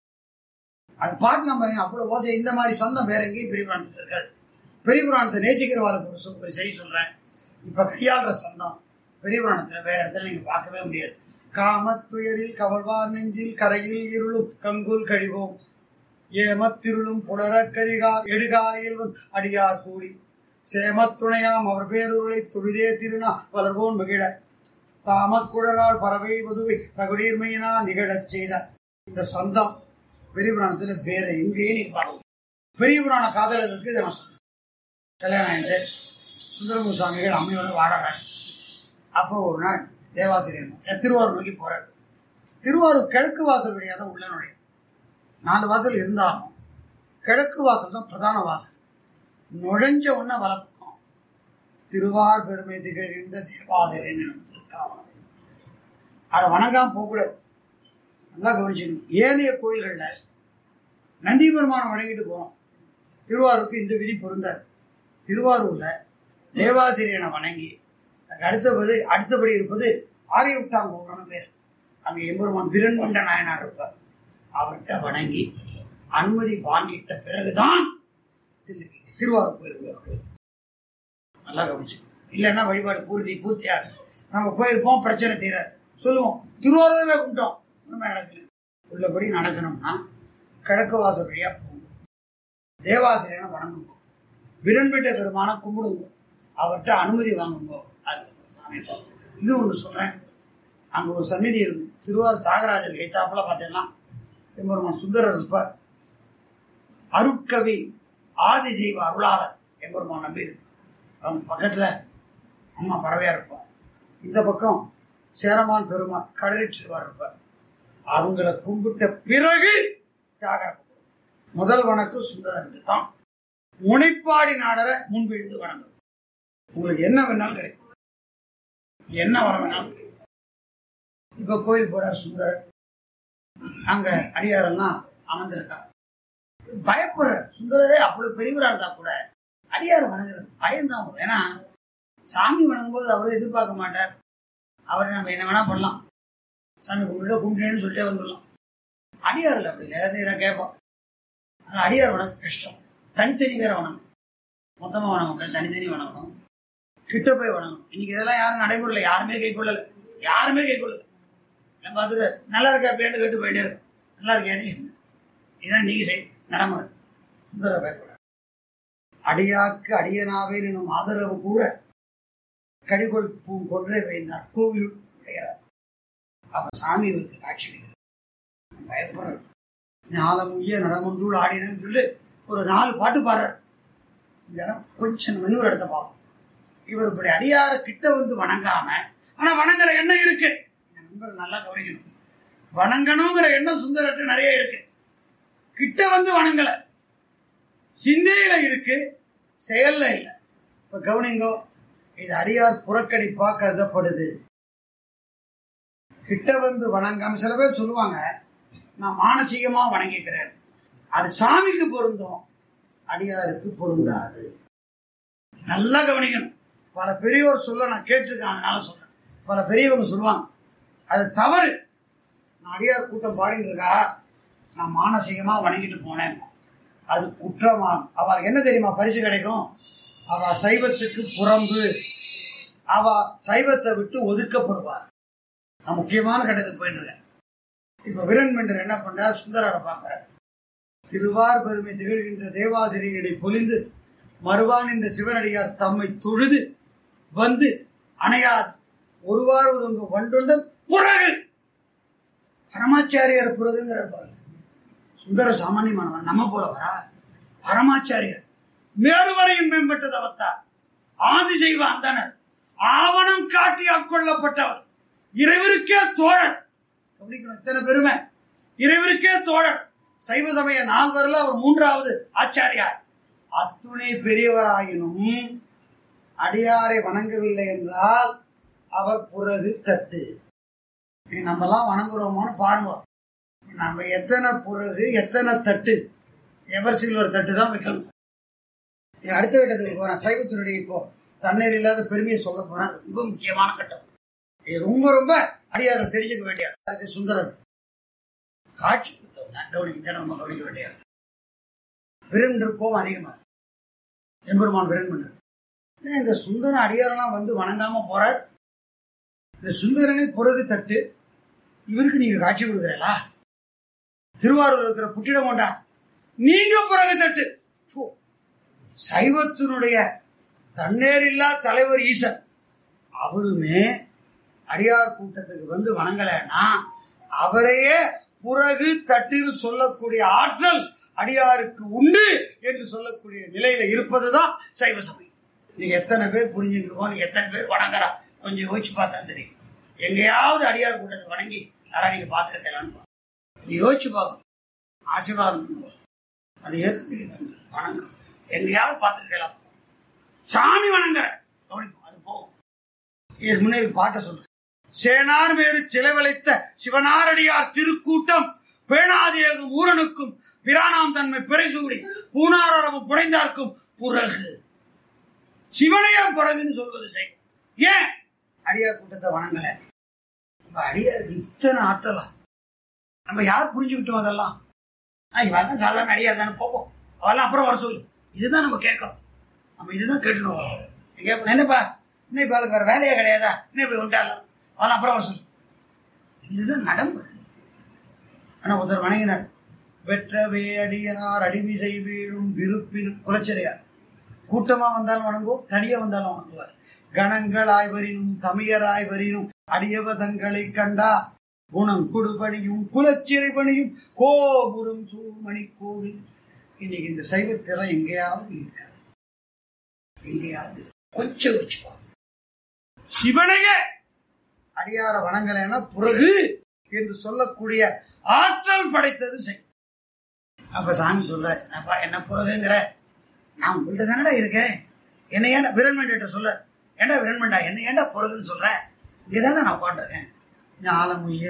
அது பாட்டு நம்ம அவ்வளவு ஓசை இந்த மாதிரி சந்தம் வேற எங்கேயும் பெரிய புராணத்தில் இருக்காது பெரிய புராணத்தை நேசிக்கிறவாளுக்கு ஒரு சொ- ஒரு செய்தி சொல்றேன் இப்ப கையாளுற சந்தம் பெரிய புராணத்துல வேற இடத்துல நீங்க பார்க்கவே முடியாது காமத்துயரில் கவல்வார் நெஞ்சில் கரையில் இருளும் கங்குல் கழிவோம் ஏமத்திருளும் புலரக்கதிகா எடுகாலையில் வந்து அடியார் கூடி சேமத்துணையாம் அவர் பேருருளை துடிதே திருநா வளர்வோன் மகிழ தாமக்குழலால் பறவை வதுவை தகுடீர்மையினா நிகழச் செய்த இந்த சந்தம் பெரிய புராணத்துல வேற எங்கேயும் நீங்க பார்க்கலாம் பெரிய புராண காதலர்களுக்கு இதை நான் சொல்றேன் கல்யாணம் ஆயிட்டு சுந்தரமு சுவாமிகள் அம்மையோட வாழறாங்க அப்போ ஒரு நாள் தேவாசிரியர் திருவாரூர் நோக்கி போறாரு திருவாரூர் கிழக்கு வாசல் வழியாக தான் உள்ள நுழையும் நாலு வாசல் இருந்தாலும் கிழக்கு வாசல் தான் பிரதான வாசல் நுழைஞ்ச உடனே வலப்பக்கம் திருவார் பெருமை திகழ்கின்ற தேவாதிரியன் எனும் திருக்காவலம் அதை வணங்காம போகக்கூடாது நல்லா கவனிச்சுக்கணும் ஏனைய கோயில்கள்ல நந்தி பெருமானம் வணங்கிட்டு போறோம் திருவாரூருக்கு இந்த விதி பொருந்தாது திருவாரூர்ல தேவாசிரியனை வணங்கி அதுக்கு அடுத்தபடி அடுத்தபடி இருப்பது ஆரியவிட்டாங்கோன்னு பேர் அங்க எம்பெருமான் விரண்கொண்ட நாயனார் இருப்பார் அவர்கிட்ட வணங்கி அனுமதி வாங்கிட்ட பிறகுதான் திரு- திருவாரூர் போயிருப்பார் நல்லா கவனிச்சு இல்லைன்னா வழிபாடு பூர்த்தி பூர்த்தியாக நம்ம போயிருப்போம் பிரச்சனை தீராது சொல்லுவோம் திருவாரூரவே கும்பிட்டோம் ஒண்ணுமே நடக்கல உள்ளபடி நடக்கணும்னா கிழக்கு வாசல் வழியா போகணும் தேவாசிரியனை வணங்குங்க விரண்பெட்ட பெருமான கும்பிடுங்க அவர்கிட்ட அனுமதி வாங்குங்க அது சாமி பார்க்கும். இன்னும் ஒன்று சொல்றேன் அங்க ஒரு சந்நிதி இருக்கு திருவாரூர் தியாகராஜர் கைத்தாப்புல பார்த்தீங்கன்னா எம்பெருமான் சுந்தரர் இருப்பார் அருட்கவி ஆதிசைவ அருளாளர் எம்பெருமான் நம்பி இருக்கு அவங்க பக்கத்துல அம்மா பறவையா இருப்பார் இந்த பக்கம் சேரமான் பெருமான் கடலிச்சிருவார் இருப்பார் அவங்கள கும்பிட்ட பிறகு தியாகர் முதல் வணக்கம் சுந்தரருக்கு தான் முனைப்பாடி நாடர முன்பிழிந்து வணங்கும் உங்களுக்கு என்ன வேணாலும் கிடைக்கும் என்ன வர வேணாலும் கிடைக்கும் இப்ப கோயில் போறார் சுந்தரர் அங்க அடியாரெல்லாம் அமர்ந்திருக்கார் பயப்படுற சுந்தரரே அவ்வளவு பெரியவரா இருந்தா கூட அடியார் வணங்குறது பயம்தான் வரும். ஏன்னா சாமி வணங்கும் போது அவரும் எதிர்பார்க்க மாட்டார் அவரை நம்ம என்ன வேணா பண்ணலாம் சாமி கும்பிட்டு கும்பிட்டேன்னு சொல்லிட்டே வந்துடலாம் அடியாரில் அப்படி இல்லை எல்லாத்தையும் இதை கேட்போம் ஆனா அடியார் வணங்க கஷ்டம் தனித்தனி வேற வணங்கணும் மொத்தமா வணங்க முடியாது தனித்தனி வணங்கணும் கிட்ட போய் வணங்கணும் இன்னைக்கு இதெல்லாம் யாரும் நடைமுறையில் யாருமே கை கொள்ளல யாருமே கை கொள்ளல நம்ம பார்த்துட்டு நல்லா இருக்கா அப்படின்னு கேட்டு போயிட்டே இருக்கு நல்லா இருக்கியானே இதான் நீங்க செய் நடைமுறை சுந்தர பயப்பட அடியாக்கு அடியனாவே எனும் ஆதரவு கூற கடிகொள் பூ கொன்றை வைந்தார் கோவில் விளையார் அப்ப சாமி இவருக்கு காட்சி அளிக்கிறார். பயப்படுறார் ஞாலமுய்ய நடமொன்றுள் ஆடினு சொல்லி ஒரு நாலு பாட்டு பாடுறார் இந்த இடம் கொஞ்சம் நம்ம இன்னொரு இடத்த பார்ப்போம் இவர் இப்படி அடியார கிட்ட வந்து வணங்காம ஆனா வணங்குற எண்ணம் இருக்கு என் நண்பர் நல்லா கவனிக்கணும் வணங்கணுங்கிற எண்ணம் சுந்தரட்டு நிறைய இருக்கு கிட்ட வந்து வணங்கல சிந்தையில இருக்கு செயல்ல இல்ல இப்ப கவனிங்கோ இது அடியார் புறக்கணிப்பா கருதப்படுது கிட்ட வந்து வணங்காம சில பேர் சொல்லுவாங்க நான் மானசீகமா வணங்கிக்கிறேன் அது சாமிக்கு பொருந்தும் அடியாருக்கு பொருந்தாது நல்லா கவனிக்கணும் பல பெரியவர் சொல்ல நான் கேட்டிருக்கேன் அதனால சொல்றேன் பல பெரியவங்க சொல்லுவாங்க அது தவறு நான் அடியார் கூட்டம் பாடிட்டு இருக்கா நான் மானசீகமா வணங்கிட்டு போனேன் அது குற்றமா அவளுக்கு என்ன தெரியுமா பரிசு கிடைக்கும் அவ சைவத்துக்கு புறம்பு அவ சைவத்தை விட்டு ஒதுக்கப்படுவார் நான் முக்கியமான கட்டத்துக்கு போயிட்டு இருக்கேன் இப்ப வீரன்மெண்டர் என்ன பண்றார் சுந்தரரை பார்க்கிறார் திருவார் பெருமை திகழ்கின்ற தேவாசிரியரை பொலிந்து மறுவான் என்ற சிவனடியார் தம்மை தொழுது வந்து அணையாது ஒருவார் உங்க வண்டுண்டன் புறகு பரமாச்சாரியார் புறகுங்கிறார் பாருங்க சுந்தர சாமானியமானவன் நம்ம போல வரா பரமாச்சாரியர் மேலுவரையும் மேம்பட்டது அவத்தார் ஆதி செய்வ அந்தனர் ஆவணம் காட்டி ஆட்கொள்ளப்பட்டவர் இறைவருக்கே தோழர் கவனிக்கணும் இத்தனை பெருமை இறைவருக்கே தோழர் சைவ சமய நால்வரில் அவர் மூன்றாவது ஆச்சாரியார் அத்துணை பெரியவராயினும் அடியாரை வணங்கவில்லை என்றால் அவர் புறகு தட்டு நீ நம்மலாம் வணங்குறோமோன்னு பாருங்க நம்ம எத்தனை புறகு எத்தனை தட்டு எவர் சில்வர் தட்டு தான் வைக்கணும் நீ அடுத்த கட்டத்துக்கு போறேன் சைவத்தினுடைய இப்போ தண்ணீர் இல்லாத பெருமையை சொல்ல போறேன் ரொம்ப முக்கியமான கட்டம் இது ரொம்ப ரொம்ப அடியார்கள் தெரிஞ்சுக்க வேண்டிய அதுக்கு சுந்தரர் காட்சி கொடுத்தவங்க கவனிக்க நம்ம கவனிக்க வேண்டிய விரண்டர் கோபம் அதிகமா இருக்கு. எம்பெருமான் விரண்மன்னர் ஏன் இந்த சுந்தர அடியாரெல்லாம் வந்து வணங்காம போறார் இந்த சுந்தரனை புறகு தட்டு இவருக்கு நீங்க காட்சி கொடுக்குறீங்களா திருவாரூர் இருக்கிற புற்றிடம் கொண்டா நீங்க பிறகு தட்டு ஃபு. சைவத்தினுடைய தன்னேரில்லா தலைவர் ஈசன் அவருமே அடியார் கூட்டத்துக்கு வந்து வணங்கலைன்னா அவரையே புறகு தட்டில் சொல்லக்கூடிய ஆற்றல் அடியாருக்கு உண்டு என்று சொல்லக்கூடிய நிலையில இருப்பதுதான் சைவ சமயம் நீங்க எத்தனை பேர் புரிஞ்சுட்டு இருக்கோம் நீங்க எத்தனை பேர் வணங்குறா கொஞ்சம் யோசிச்சு பார்த்தா தெரியும் எங்கேயாவது அடியார் கூட்டத்தை வணங்கி யாரா நீங்க பார்த்துருக்கலான்னு நீ யோசிச்சு பார்க்கணும் ஆசீர்வாதம் பண்ணுவோம். அது எப்படி வணக்கம் எங்கேயாவது பார்த்துருக்கலாம் சாமி வணங்குற கவனிக்கும் அது போகும் இதுக்கு முன்னே ஒரு பாட்டை சொல்றேன் சேனார் வேறு சிலவழைத்த சிவனாரடியார் திருக்கூட்டம் பேணாதியகும் ஊரனுக்கும் பிரானாம் தன்மை பிறைசூடி பூனாரமும் புனைந்தார்க்கும் புறகு சிவனையே புறகுன்னு சொல்வது செய் ஏன் அடியார் கூட்டத்தை வணங்கல நம்ம அடியாருக்கு இத்தனை ஆற்றலா நம்ம யார் புரிஞ்சுக்கிட்டோம் அதெல்லாம் ஆ, இவன் தான் சாதாரண அடியார் தானே போவோம் அவெல்லாம் அப்புறம் வர சொல்லு இதுதான் நம்ம கேட்கறோம் நம்ம இதுதான் கேட்டுன்னு வரோம் நீ கேட்போம் என்னப்பா இன்னும் இப்போ அதுக்கு வேற வேலையே கிடையாதா இன்னும் இப்படி உண்டாலும் அவெல்லாம் அப்புறம் வர சொல்லு இதுதான் நடைமுறை ஆனா ஒருத்தர் வணங்கினார் வெற்றவே அடியார் அடிமிசை வீழும் விருப்பினும் குலச்சரியார் கூட்டமா வந்தாலும் வணங்குவோம் தனியா வந்தாலும் வணங்குவார் கணங்களாய் வரினும் தமியராய் வரினும் அடியவ தங்களை கண்டா குணம் குடுபணியும் குலச்சிறை பணியும் கோபுரம் சூமணி கோவில் இன்னைக்கு இந்த சைவத்திறம் எங்கேயாவது இருக்காது எங்கேயாவது இருக்கு. கொஞ்சம் வச்சுக்கோ சிவனையே அடியார வணங்கலைன்னா பிறகு என்று சொல்லக்கூடிய ஆற்றல் படைத்தது செய் அப்ப சாமி சொல்ல அப்பா என்ன பிறகுங்கிற நான் உங்கள்கிட்ட தானடா இருக்கேன் என்ன ஏன்டா விரண்மண்ட சொல்ல ஏன்டா விரண்மண்டா என்ன ஏன்டா பிறகுன்னு சொல்ற இங்கதானே நான் உட்காந்துருக்கேன் ஞாலமுய்ய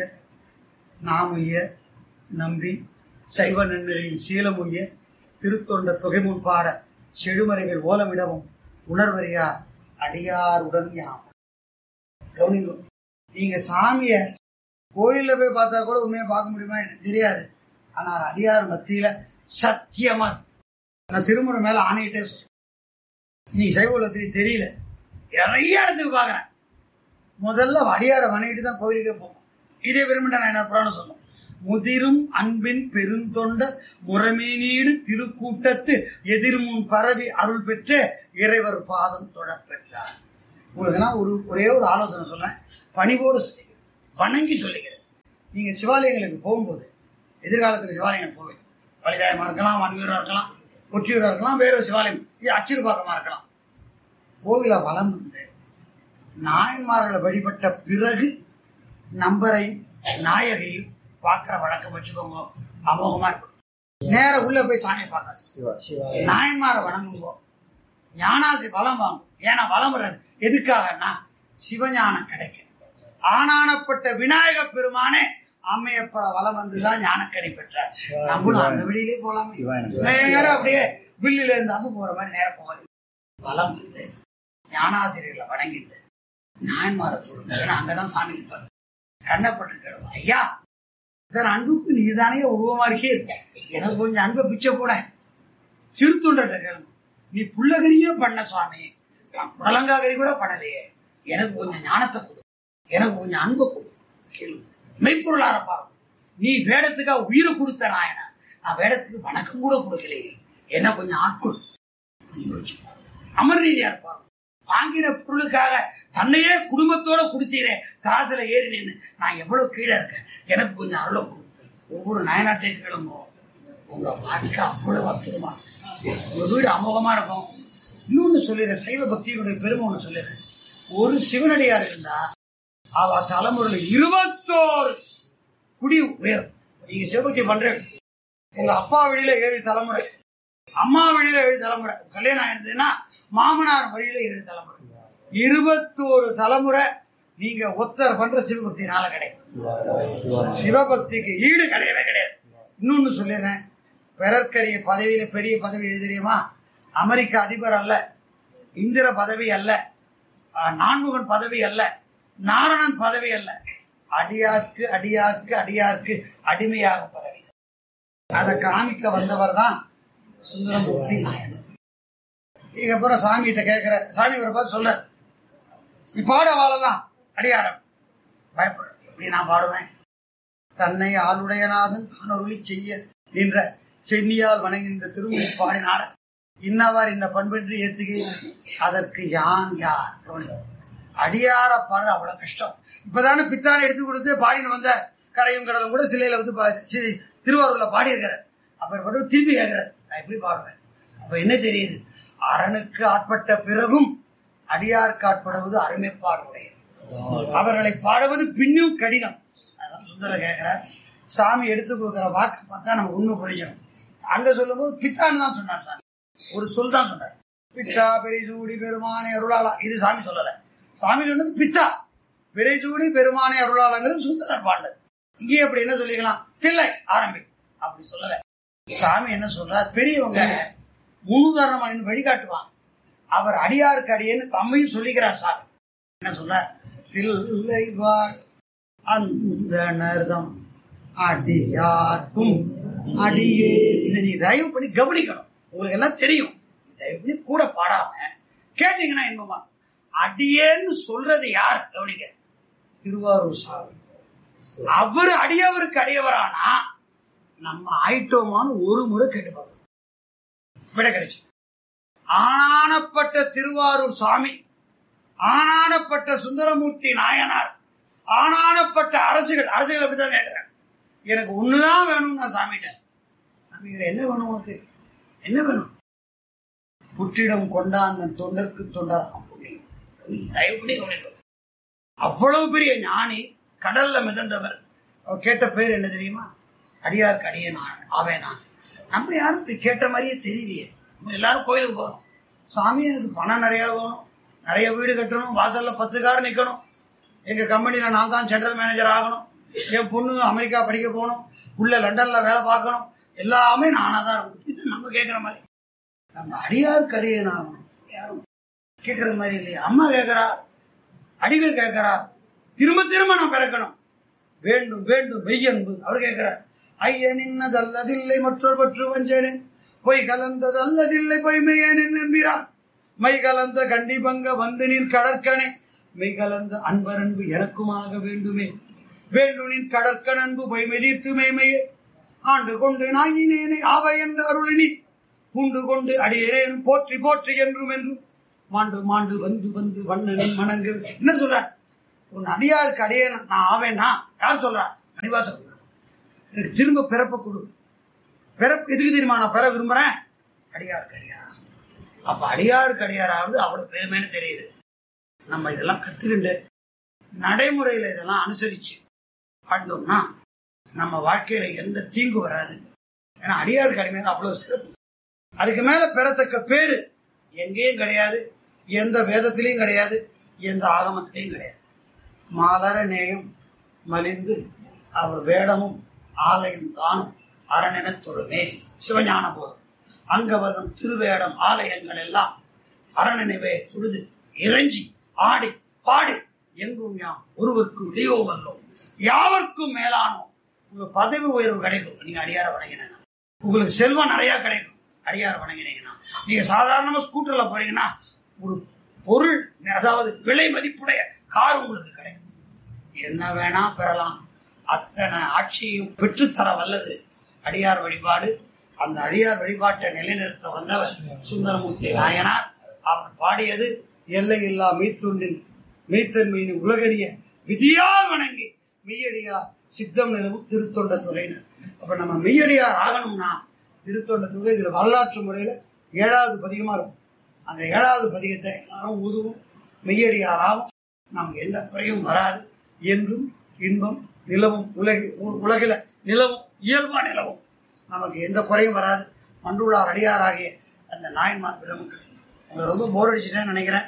நாமுய்ய நம்பி சைவ நன்னரின் சீலமுய்ய திருத்தொண்ட தொகைமுன் பாட செழுமறைகள் ஓலமிடவும் உணர்வறியார் அடியாருடன் யாம் கவனிங்க நீங்க சாமிய கோயில்ல போய் பார்த்தா கூட உண்மையா பார்க்க முடியுமா எனக்கு தெரியாது ஆனால் அடியார் மத்தியில சத்தியமா இருக்கு. நான் திருமுறை மேல ஆணையிட்டே சொல்றேன் இன்னைக்கு சைவ உலகத்துக்கு தெரியல நிறைய இடத்துக்கு பாக்குறேன் முதல்ல அடியாரை வணங்கிட்டு தான் கோயிலுக்கே போகும் இதே விரும்பிட்ட நான் என்ன புராணம் சொல்லும் முதிரும் அன்பின் பெருந்தொண்ட முறைமீனீடு திருக்கூட்டத்து எதிர்முன் பரவி அருள் பெற்று இறைவர் பாதம் தொடப் பெற்றார் உங்களுக்கெல்லாம் ஒரு ஒரே ஒரு ஆலோசனை சொல்றேன் பணிவோடு சொல்லிக்கிறேன் வணங்கி சொல்லிக்கிறேன் நீங்க சிவாலயங்களுக்கு போகும்போது எதிர்காலத்தில் சிவாலயங்கள் போவேன் வலிதாயமா இருக்கலாம் வன்மீரா இருக்கலாம் ஒற்றியூரா இருக்கலாம் வேற ஒரு சிவாலயம் இது அச்சிறுபாக்கமா இருக்கலாம் கோவில வலம் வந்து நாயன்மார்களை வழிபட்ட பிறகு நம்பரையும் நாயகையும் பார்க்கிற வழக்கம் வச்சுக்கோங்க அமோகமா இருக்கும் நேர உள்ள போய் சாமி பார்க்காது நாயன்மாரை வணங்குங்கோ ஞானாசி வளம் வாங்கும் ஏன்னா வளம் வர்றது எதுக்காகன்னா சிவஞானம் கிடைக்கும் ஆனானப்பட்ட விநாயக பெருமானே அம்மையப்பர வளம் வந்துதான் ஞானக்கடை பெற்றார் நம்மளும் அந்த வழியிலே போலாமே நேரம் அப்படியே வில்லுல இருந்து அம்பு போற மாதிரி நேரம் போகாது வளம் வந்து ஞானாசிரியர்களை வணங்கிட்டு நாயன்மாரை தொழுங்க ஏன்னா அங்கதான் சாமி இருப்பார் கண்ணப்பட்டு கேளுங்க ஐயா இதன் அன்புக்கு நீதானே உருவமா இருக்கே எனக்கு கொஞ்சம் அன்பை பிச்சை போட சிறுத்துண்டட்ட கேளுங்க நீ புள்ளகரியே பண்ண சுவாமி நான் புடலங்காகரி கூட பண்ணலையே எனக்கு கொஞ்சம் ஞானத்தை கொடு எனக்கு கொஞ்சம் அன்பை கொடு கேளு மெய்ப்பொருளார பாரு நீ வேடத்துக்கா உயிரை கொடுத்த நாயன நான் வேடத்துக்கு வணக்கம் கூட கொடுக்கலையே என்ன கொஞ்சம் ஆட்கொள் நீ யோசிச்சு பாரு. அமர்நீதியா இருப்பாரு வாங்கின பொருளுக்காக தன்னையே குடும்பத்தோட கொடுத்தீரே தராசுல ஏறி நின்று நான் எவ்வளவு கீழே இருக்கேன் எனக்கு கொஞ்சம் அருளை கொடு ஒவ்வொரு நாயனாட்டையும் கேளுங்க உங்க வாழ்க்கை அவ்வளவு அற்புதமா இருக்கும். உங்க வீடு அமோகமா இருக்கும் இன்னொன்னு சொல்லிடுறேன் சைவ பக்தியினுடைய பெருமை ஒண்ணு சொல்லிடுறேன் ஒரு சிவனடியார் இருந்தா அவ தலைமுறையில இருபத்தோரு குடி உயரும் நீங்க சிவபக்தி பண்றீங்க உங்க அப்பா வழியில ஏழு தலைமுறை அம்மா வழியில ஏழு தலைமுறை கல்யாணம் ஆயிருந்ததுன்னா மாமனார் வழியில ஏழு தலைமுறை இருபத்தோரு தலைமுறை நீங்க ஒத்தர் பண்ற சிவபக்தினால கிடைக்கும் சிவபக்திக்கு ஈடு கிடையவே கிடையாது இன்னொன்னு சொல்லிடுறேன் பிறர்க்கரிய பதவியில பெரிய பதவி எது தெரியுமா அமெரிக்க அதிபர் அல்ல இந்திர பதவி அல்ல ஆஹ், நான்முகன் பதவி அல்ல நாரணன் பதவி அல்ல அடியார்க்கு அடியார்க்கு அடியார்க்கு அடிமையாகும் பதவி அதை காமிக்க வந்தவர் தான் சுந்தரமூர்த்தி நாயனர் இதுக்கப்புறம் சாமி கிட்ட கேட்கிற சாமி இவரை பார்த்து சொல்ற நீ பாட வாழலாம் அடியாரம் பயப்படுற எப்படி நான் பாடுவேன் தன்னை ஆளுடையநாதன் தான் அருளி செய்ய நின்ற சென்னியால் வணங்குகின்ற திருமணி பாடினாட இன்னவார் இந்த பண்பின்றி ஏத்துகிறேன் அதற்கு யான் யார் கவனிங்க. அடியார பாடுறது அவ்வளவு கஷ்டம் இப்பதானே பித்தானை எடுத்து கொடுத்து பாடின்னு வந்த கரையும் கடலும் கூட சிலையில வந்து பா- சி- திருவாரூர்ல பாடியிருக்கிறார் அப்ப திருப்பி கேட்கிறார் நான் எப்படி பாடுவேன் அப்ப என்ன தெரியுது அரணுக்கு ஆட்பட்ட பிறகும் அடியாருக்கு ஆட்படுவது அருமைப்பாடு உடையது அவர்களை பாடுவது பின்னும் கடினம் அதான் சுந்தர கேட்கிறார் சாமி எடுத்து கொடுக்கிற வாக்கு பார்த்தா நமக்கு உண்மை புரிஞ்சிடும் அங்க சொல்லும்போது பித்தான்னு தான் சொன்னார் சாமி ஒரு சொல் தான் சொன்னார் பித்தா பெரிசூடி பெருமானே அருளாளா இது சாமி சொல்லல சாமி சொன்னது பித்தா பெரிசூடி பெருமானே அருளாளங்கிறது சுந்தரர் பாண்டது இங்கேயே அப்படி என்ன சொல்லிக்கலாம் தில்லை ஆரம்பி அப்படி சொல்லல சாமி என்ன சொல்றார் பெரியவங்க முன்னுதாரணமா நின்னு வழிகாட்டுவாங்க அவர் அடியாருக்கு அடியேன்னு தம்மையும் சொல்லிக்கிறார் சாமி என்ன சொல்றார் தில்லை வாழ் அந்த நர்தம் அடியார்க்கும் அடியே இதை நீ தயவு பண்ணி கவனிக்கணும் உங்களுக்கு எல்லாம் தெரியும் தயவு பண்ணி கூட பாடாம கேட்டீங்கன்னா இன்பமா அடியேன்னு சொல்றது யார் கவனிக்க திருவாரூர் சாமி அவர் அடியவருக்கு அடியவரானா நம்ம ஆயிட்டோமான்னு ஒரு முறை கேட்டு பார்த்தோம் விட கிடைச்சு ஆனானப்பட்ட திருவாரூர் சாமி ஆனானப்பட்ட சுந்தரமூர்த்தி நாயனார் ஆனானப்பட்ட அரசுகள் அரசுகள் அப்படித்தான் கேட்கிறாங்க எனக்கு ஒண்ணுதான் வேணும் நான் சாமிகிட்ட சாமி இதுல என்ன வேணும் உனக்கு என்ன வேணும் புற்றிடம் கொண்டாந்த தொண்டருக்கு தொண்டராம் புண்ணியம் நீ தயவு பண்ணி கவனிக்கணும். அவ்வளவு பெரிய ஞானி கடல்ல மிதந்தவர் அவர் கேட்ட பேர் என்ன தெரியுமா அடியாருக்கு அடியே நான் ஆவே நான் நம்ம யாரும் இப்படி கேட்ட மாதிரியே தெரியலையே நம்ம எல்லாரும் கோயிலுக்கு போறோம் சாமி எனக்கு பணம் நிறைய வேணும் நிறைய வீடு கட்டணும் வாசல்ல பத்து கார் நிக்கணும் எங்க கம்பெனில நான் தான் ஜெனரல் மேனேஜர் ஆகணும் என் பொண்ணு அமெரிக்கா படிக்க போகணும் உள்ள லண்டன்ல வேலை பார்க்கணும் எல்லாமே நானா தான் இருக்கணும் இது நம்ம கேட்குற மாதிரி நம்ம அடியாருக்கு அடியேன் ஆகணும் யாரும் கேட்குற மாதிரி இல்லையா அம்மா கேட்கறா அடிகள் கேட்கறா திரும்ப திரும்ப நான் பிறக்கணும் வேண்டும் வேண்டும் மெய்யன்பு அவர் கேட்கிறார் ஐயன் இன்னதல்லதில்லை மற்றொரு பற்று வஞ்சனே பொய் கலந்ததல்லதில்லை பொய்மையேன் நம்பிறார் மை கலந்த கண்டிபங்க வந்து நின் கடற்கனே மெய் கலந்த அன்பரன்பு எனக்குமாக வேண்டுமே வேண்டும் நின் கடற்கன் அன்பு பொய்மை தீர்த்து மெய்மையே ஆண்டு கொண்டு நாயினேனே ஆவை என்ற அருளினி பூண்டு கொண்டு அடியேனும் போற்றி போற்றி என்றும் என்றும் மாண்டு மாண்டு வந்து வந்து வண்ணனின் மணங்கு என்ன சொல்ற உன் அடியாருக்கு அடியே நான் ஆவேனா யார் சொல்றா மணிவாசன் எனக்கு திரும்ப பிறப்ப கொடு பிறப்பு எதுக்கு தெரியுமா நான் பெற விரும்புறேன் அடியாருக்கு அடியாரா அப்ப அடியாருக்கு அடியாராவது அவ்வளவு பெருமைன்னு தெரியுது நம்ம இதெல்லாம் கத்துக்கிண்டு நடைமுறையில இதெல்லாம் அனுசரிச்சு வாழ்ந்தோம்னா நம்ம வாழ்க்கையில எந்த தீங்கு வராது ஏன்னா அடியாருக்கு அடிமையான அவ்வளவு சிறப்பு அதுக்கு மேல பெறத்தக்க பேரு எங்கேயும் கிடையாது எந்த வேதத்திலையும் கிடையாது எந்த ஆகமத்திலையும் கிடையாது மாலர நேயம் மலிந்து அவர் வேடமும் ஆலயம் தானும் அரணெனத் தொழுமே சிவஞான போதும் அங்கவதம் திருவேடம் ஆலயங்கள் எல்லாம் அரணநிவை தொழுது இறைஞ்சி ஆடி பாடி எங்கும் யாம் ஒருவருக்கு இடையோ வல்லோம் யாவர்க்கும் மேலானோம் உங்க பதவி உயர்வு கிடைக்கும் நீங்க அடியார வணங்கினா உங்களுக்கு செல்வம் நிறைய கிடைக்கும் அடியார வணங்கினீங்கன்னா நீங்க சாதாரணமா ஸ்கூட்டர்ல போறீங்கன்னா ஒரு பொருள் அதாவது விலை மதிப்புடைய கார் உங்களுக்கு கிடைக்கும் என்ன வேணா பெறலாம் அத்தனை ஆட்சியையும் பெற்றுத்தர வல்லது அடியார் வழிபாடு அந்த அடியார் வழிபாட்டை நிலைநிறுத்த வந்தவர் சுந்தரமூர்த்தி நாயனார் அவர் பாடியது எல்லையில்லா மீத்துண்டின் மெய்த்தன்மையின் உலகறிய விதியால் வணங்கி மெய்யடியார் சித்தம் நிலவும் திருத்தொண்ட துறையினர் அப்ப நம்ம மெய்யடியார் ஆகணும்னா திருத்தொண்ட துறை இதுல வரலாற்று முறையில ஏழாவது பதிகமா இருக்கும் அந்த ஏழாவது பதிகத்தை எல்லாரும் ஊதுவோம் மெய்யடியாராகும் நமக்கு எந்த குறையும் வராது என்றும் இன்பம் நிலவும் உலகி உ- உலகில நிலவும் இயல்பா நிலவும் நமக்கு எந்த குறையும் வராது மன்றுள்ளார் அடியாராகிய அந்த நாயன்மார் பெருமக்கள் உங்களை ரொம்ப போர் அடிச்சுட்டேன்னு நினைக்கிறேன்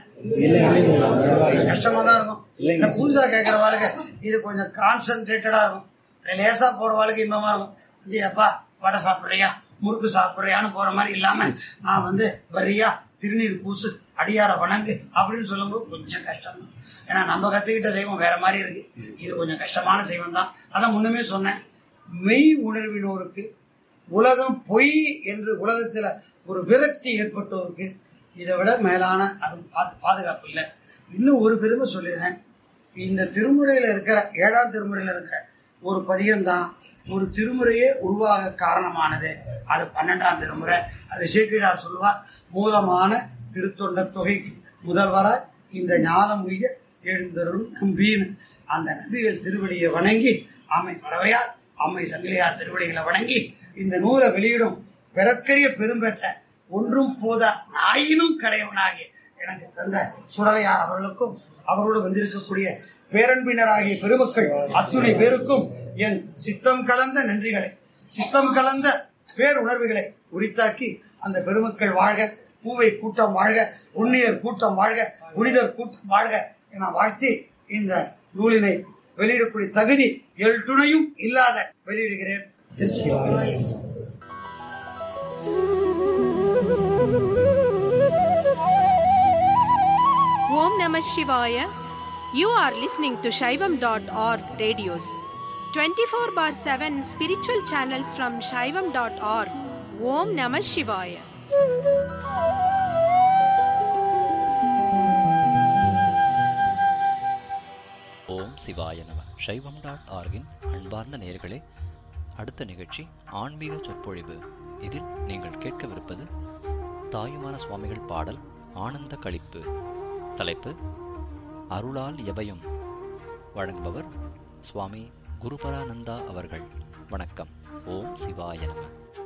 கஷ்டமா தான் இருக்கும் இந்த புதுசா கேட்கிற வாழ்க்கை இது கொஞ்சம் கான்சென்ட்ரேட்டடா இருக்கும் அப்படியே லேசா போற வாழ்க்கை இன்பமா இருக்கும் வந்து அப்பா வடை சாப்பிடுறியா முறுக்கு சாப்பிடுறியான்னு போற மாதிரி இல்லாம நான் வந்து வரியா திருநீர் பூசு அடியார வணங்கு அப்படின்னு சொல்லும்போது கொஞ்சம் கஷ்டம் தான் ஏன்னா நம்ம கத்துக்கிட்ட தெய்வம் வேற மாதிரி இருக்கு இது கொஞ்சம் கஷ்டமான தெய்வம் தான் அதான் முன்னுமே சொன்னேன் மெய் உணர்வினோருக்கு உலகம் பொய் என்று உலகத்துல ஒரு விரக்தி ஏற்பட்டோருக்கு இதை விட மேலான அது பாது- பாதுகாப்பு இல்லை இன்னும் ஒரு பெருமை சொல்லிடுறேன் இந்த திருமுறையில இருக்கிற ஏழாம் திருமுறையில இருக்கிற ஒரு பதியம்தான் ஒரு திருமுறையே உருவாக காரணமானது அது பன்னெண்டாம் திருமுறை அது சேக்கிழார் சொல்வார் மூலமான திருத்தொண்ட தொகைக்கு முதல்வராய் இந்த ஞானம் உய்ய எழுந்தருளும் நம்பின்னு அந்த நபிகள் திருவடியை வணங்கி அம்மை பறவையார் அம்மை சங்கிலியார் திருவடிகளை வணங்கி இந்த நூலை வெளியிடும் பிறக்கரிய பெரும்பெற்ற ஒன்றும் போதா நாயினும் கடையவனாகிய எனக்கு தந்த சுடலையார் அவர்களுக்கும் அவரோடு வந்திருக்கக்கூடிய பேரன்பினராகிய பெருமக்கள் அத்துணை பேருக்கும் என் சித்தம் கலந்த நன்றிகளை சித்தம் கலந்த பேருணர்வுகளை உரித்தாக்கி அந்த பெருமக்கள் வாழ்க பூவை கூட்டம் வாழ்க உண்ணியர் கூட்டம் வாழ்க புனிதர் கூட்டம் வாழ்க என வாழ்த்தி இந்த நூலினை வெளியிடக்கூடிய தகுதி எல் துணையும் இல்லாத வெளியிடுகிறேன் Om Namah Shivaya. You are listening to Shaivam.org radios. 24 bar 7 spiritual channels from Shaivam.org. Om Namah Shivaya. ஓம் சிவாய நம சைவம் டாட் ஆர்கின் அன்பார்ந்த நேயர்களே அடுத்த நிகழ்ச்சி ஆன்மீக சொற்பொழிவு இதில் நீங்கள் கேட்கவிருப்பது தாயுமான சுவாமிகள் பாடல் ஆனந்த களிப்பு தலைப்பு அருளால் எபயம் வழங்குபவர் சுவாமி குருபரானந்தா அவர்கள் வணக்கம் ஓம் சிவாய நம